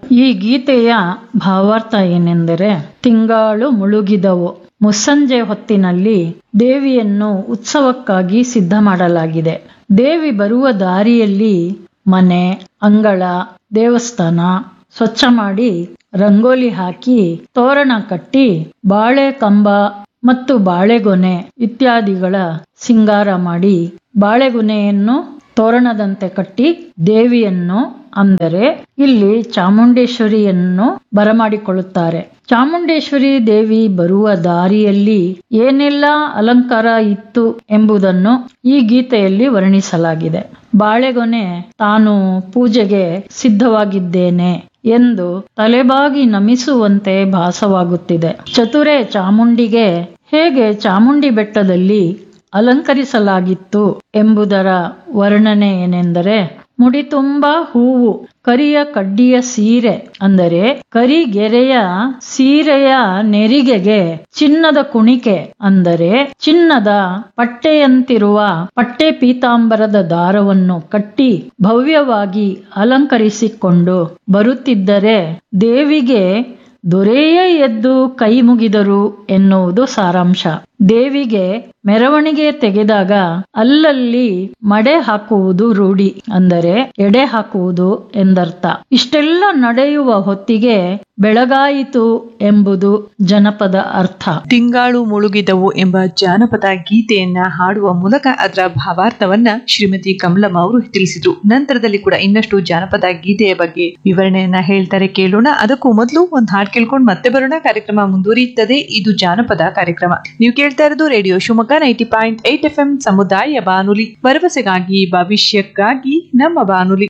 ಈ ಗೀತೆಯ ಭಾವಾರ್ಥ ಏನೆಂದರೆ ತಿಂಗಾಳು ಮುಳುಗಿದವು ಮುಸ್ಸಂಜೆ ಹೊತ್ತಿನಲ್ಲಿ ದೇವಿಯನ್ನು ಉತ್ಸವಕ್ಕಾಗಿ ಸಿದ್ಧ ಮಾಡಲಾಗಿದೆ ದೇವಿ ಬರುವ ದಾರಿಯಲ್ಲಿ ಮನೆ ಅಂಗಳ ದೇವಸ್ಥಾನ ಸ್ವಚ್ಛ ಮಾಡಿ ರಂಗೋಲಿ ಹಾಕಿ ತೋರಣ ಕಟ್ಟಿ ಬಾಳೆ ಕಂಬ ಮತ್ತು ಬಾಳೆಗೊನೆ ಇತ್ಯಾದಿಗಳ ಸಿಂಗಾರ ಮಾಡಿ ಬಾಳೆಗೊನೆಯನ್ನು ತೋರಣದಂತೆ ಕಟ್ಟಿ ದೇವಿಯನ್ನು ಅಂದರೆ ಇಲ್ಲಿ ಚಾಮುಂಡೇಶ್ವರಿಯನ್ನು ಬರಮಾಡಿಕೊಳ್ಳುತ್ತಾರೆ ಚಾಮುಂಡೇಶ್ವರಿ ದೇವಿ ಬರುವ ದಾರಿಯಲ್ಲಿ ಏನೆಲ್ಲ ಅಲಂಕಾರ ಇತ್ತು ಎಂಬುದನ್ನು ಈ ಗೀತೆಯಲ್ಲಿ ವರ್ಣಿಸಲಾಗಿದೆ ಬಾಳೆಗೊನೆ ತಾನು ಪೂಜೆಗೆ ಸಿದ್ಧವಾಗಿದ್ದೇನೆ ಎಂದು ತಲೆಬಾಗಿ ನಮಿಸುವಂತೆ ಭಾಸವಾಗುತ್ತಿದೆ ಚತುರೆ ಚಾಮುಂಡಿಗೆ ಹೇಗೆ ಚಾಮುಂಡಿ ಬೆಟ್ಟದಲ್ಲಿ ಅಲಂಕರಿಸಲಾಗಿತ್ತು ಎಂಬುದರ ವರ್ಣನೆ ಏನೆಂದರೆ ಮುಡಿ ತುಂಬ ಹೂವು ಕರಿಯ ಕಡ್ಡಿಯ ಸೀರೆ ಅಂದರೆ ಕರಿಗೆರೆಯ ಸೀರೆಯ ನೆರಿಗೆಗೆ ಚಿನ್ನದ ಕುಣಿಕೆ ಅಂದರೆ ಚಿನ್ನದ ಪಟ್ಟೆಯಂತಿರುವ ಪಟ್ಟೆ ಪೀತಾಂಬರದ ದಾರವನ್ನು ಕಟ್ಟಿ ಭವ್ಯವಾಗಿ ಅಲಂಕರಿಸಿಕೊಂಡು ಬರುತ್ತಿದ್ದರೆ ದೇವಿಗೆ ದೊರೆಯೇ ಎದ್ದು ಕೈ ಮುಗಿದರು ಎನ್ನುವುದು ಸಾರಾಂಶ ದೇವಿಗೆ ಮೆರವಣಿಗೆ ತೆಗೆದಾಗ ಅಲ್ಲಲ್ಲಿ ಮಡೆ ಹಾಕುವುದು ರೂಢಿ ಅಂದರೆ ಎಡೆ ಹಾಕುವುದು ಎಂದರ್ಥ ಇಷ್ಟೆಲ್ಲ ನಡೆಯುವ ಹೊತ್ತಿಗೆ ಬೆಳಗಾಯಿತು ಎಂಬುದು ಜನಪದ ಅರ್ಥ ತಿಂಗಾಳು ಮುಳುಗಿದವು ಎಂಬ ಜಾನಪದ ಗೀತೆಯನ್ನ ಹಾಡುವ ಮೂಲಕ ಅದರ ಭಾವಾರ್ಥವನ್ನ ಶ್ರೀಮತಿ ಕಮಲಮ್ಮ ಅವರು ತಿಳಿಸಿದ್ರು ನಂತರದಲ್ಲಿ ಕೂಡ ಇನ್ನಷ್ಟು ಜಾನಪದ ಗೀತೆಯ ಬಗ್ಗೆ ವಿವರಣೆಯನ್ನ ಹೇಳ್ತಾರೆ ಕೇಳೋಣ ಅದಕ್ಕೂ ಮೊದಲು ಒಂದು ಹಾಡು ಕೇಳ್ಕೊಂಡು ಮತ್ತೆ ಬರೋಣ ಕಾರ್ಯಕ್ರಮ ಮುಂದುವರಿಯುತ್ತದೆ ಇದು ಜಾನಪದ ಕಾರ್ಯಕ್ರಮ ನೀವು ಕೇಳ್ತಾ ಇರೋದು radio Shivamogga ninety point eight F M ಸಮುದಾಯ ಬಾನುಲಿ ಭರವಸೆಗಾಗಿ ಭವಿಷ್ಯಕ್ಕಾಗಿ ನಮ್ಮ ಬಾನುಲಿ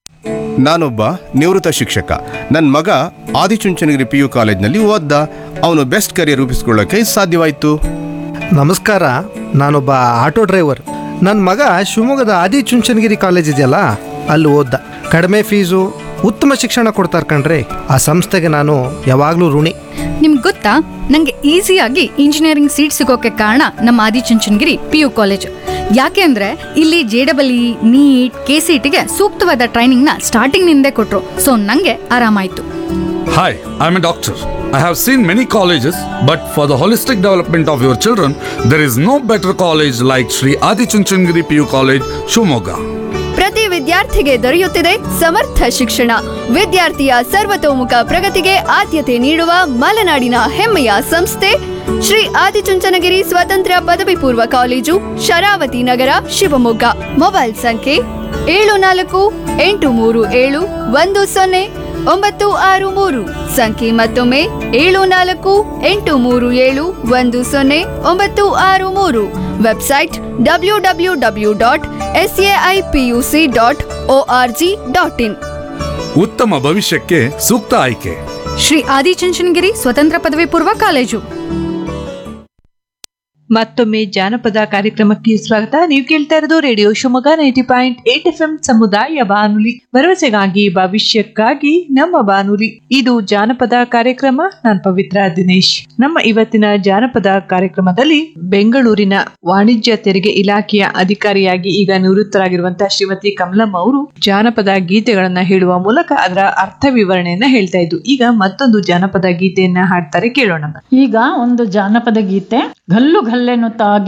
ನಾನೊಬ್ಬ ನಿವೃತ್ತ ಶಿಕ್ಷಕ ನನ್ನ ಮಗ ಆದಿಚುಂಚನಗಿರಿ ಪಿ ಯು ಕಾಲೇಜ್ನಲ್ಲಿ ಓದ್ದ ಅವನು ಬೆಸ್ಟ್ ಕರಿಯರ್ ರೂಪಿಸ್ಕೊಳ್ಳೋಕೆ ಸಾಧ್ಯವಾಯಿತು ನಮಸ್ಕಾರ ನಾನೊಬ್ಬ ಆಟೋ ಡ್ರೈವರ್ ನನ್ನ ಮಗ ಶಿವಮೊಗ್ಗದ ಆದಿಚುಂಚನಗಿರಿ ಕಾಲೇಜ್ ಇದೆಯಲ್ಲ ಅಲ್ಲಿ ಓದ್ದ ಕಡಿಮೆ ಫೀಸು ಉತ್ತಮ ಶಿಕ್ಷಣ ಕೊಡ್ತಾರೆ ಕಣ್ರಿ ಆ ಸಂಸ್ಥೆಗೆ ನಾನು ಯಾವಾಗಲೂ ಋಣಿ ನಿಮ್ಗೆ ಗೊತ್ತಾ ನಂಗೆ ಈಸಿಯಾಗಿ ಇಂಜಿನಿಯರಿಂಗ್ ಸೀಟ್ ಸಿಗೋಕೆ ಕಾರಣ ನಮ್ಮ ಆದಿಚುಂಚನಗಿರಿ ಪಿ ಯು ಕಾಲೇಜ್ ಯಾಕೆ ಅಂದ್ರೆ ಇಲ್ಲಿ J double E NEET K C ಟಿಗೆ ಸೂಕ್ತವಾದ ಟ್ರೈನಿಂಗ್ ನ ಸ್ಟಾರ್ಟಿಂಗ್ ನಿಂದೇ ಕೊಟ್ರು ಸೊ ನಂಗೆ ಆರಾಮಾಯ್ತು Hi, I'm a doctor. I have seen many colleges, but for the holistic development of your children, there is no better college like Sri Adi Chunchandgiri PU College, Shumoga. ಪ್ರತಿ ವಿದ್ಯಾರ್ಥಿಗೆ ದೊರೆಯುತ್ತಿದೆ ಸಮರ್ಥ ಶಿಕ್ಷಣ ವಿದ್ಯಾರ್ಥಿಯ ಸರ್ವತೋಮುಖ ಪ್ರಗತಿಗೆ ಆದ್ಯತೆ ನೀಡುವ ಮಲೆನಾಡಿನ ಹೆಮ್ಮೆಯ ಸಂಸ್ಥೆ ಶ್ರೀ ಆದಿಚುಂಚನಗಿರಿ ಸ್ವತಂತ್ರ ಪದವಿ ಪೂರ್ವ ಕಾಲೇಜು ಶರಾವತಿ ನಗರ ಶಿವಮೊಗ್ಗ ಮೊಬೈಲ್ ಸಂಖ್ಯೆ ಏಳು ನಾಲ್ಕು ಎಂಟು ಮೂರು ಏಳು ಒಂದು ಸೊನ್ನೆ ಒಂಬತ್ತು ಆರು ಮೂರು ಸಂಖ್ಯೆ ಮತ್ತೊಮ್ಮೆ ಏಳು ನಾಲ್ಕು ಎಂಟು ಮೂರು ಏಳು ಒಂದು ಸೊನ್ನೆ ಒಂಬತ್ತು ಆರು ಮೂರು website W W W dot S A I P U C dot O R G dot in ಉತ್ತಮ ಭವಿಷ್ಯಕ್ಕೆ ಸೂಕ್ತ ಆಯ್ಕೆ ಶ್ರೀ ಆದಿಚುಂಚನಗಿರಿ ಸ್ವತಂತ್ರ ಪದವಿ ಪೂರ್ವ ಕಾಲೇಜು ಮತ್ತೊಮ್ಮೆ ಜಾನಪದ ಕಾರ್ಯಕ್ರಮಕ್ಕೆ ಸ್ವಾಗತ ನೀವು ಕೇಳ್ತಾ ಇರೋದು radio Shivamogga ninety point eight F M ಸಮುದಾಯ ಬಾನುಲಿ ಭರವಸೆಗಾಗಿ ಭವಿಷ್ಯಕ್ಕಾಗಿ ನಮ್ಮ ಬಾನುಲಿ ಇದು ಜಾನಪದ ಕಾರ್ಯಕ್ರಮ ನಾನ್ ಪವಿತ್ರ ದಿನೇಶ್ ನಮ್ಮ ಇವತ್ತಿನ ಜಾನಪದ ಕಾರ್ಯಕ್ರಮದಲ್ಲಿ ಬೆಂಗಳೂರಿನ ವಾಣಿಜ್ಯ ತೆರಿಗೆ ಇಲಾಖೆಯ ಅಧಿಕಾರಿಯಾಗಿ ಈಗ ನಿವೃತ್ತರಾಗಿರುವಂತಹ ಶ್ರೀಮತಿ ಕಮಲಮ್ಮ ಅವರು ಜಾನಪದ ಗೀತೆಗಳನ್ನ ಹೇಳುವ ಮೂಲಕ ಅದರ ಅರ್ಥ ವಿವರಣೆಯನ್ನ ಹೇಳ್ತಾ ಇದ್ರು ಈಗ ಮತ್ತೊಂದು ಜಾನಪದ ಗೀತೆಯನ್ನ ಹಾಡ್ತಾರೆ ಕೇಳೋಣ ಈಗ ಒಂದು ಜಾನಪದ ಗೀತೆ ಗಲ್ಲು ಗಲ್ಲೆನುತ್ತಾ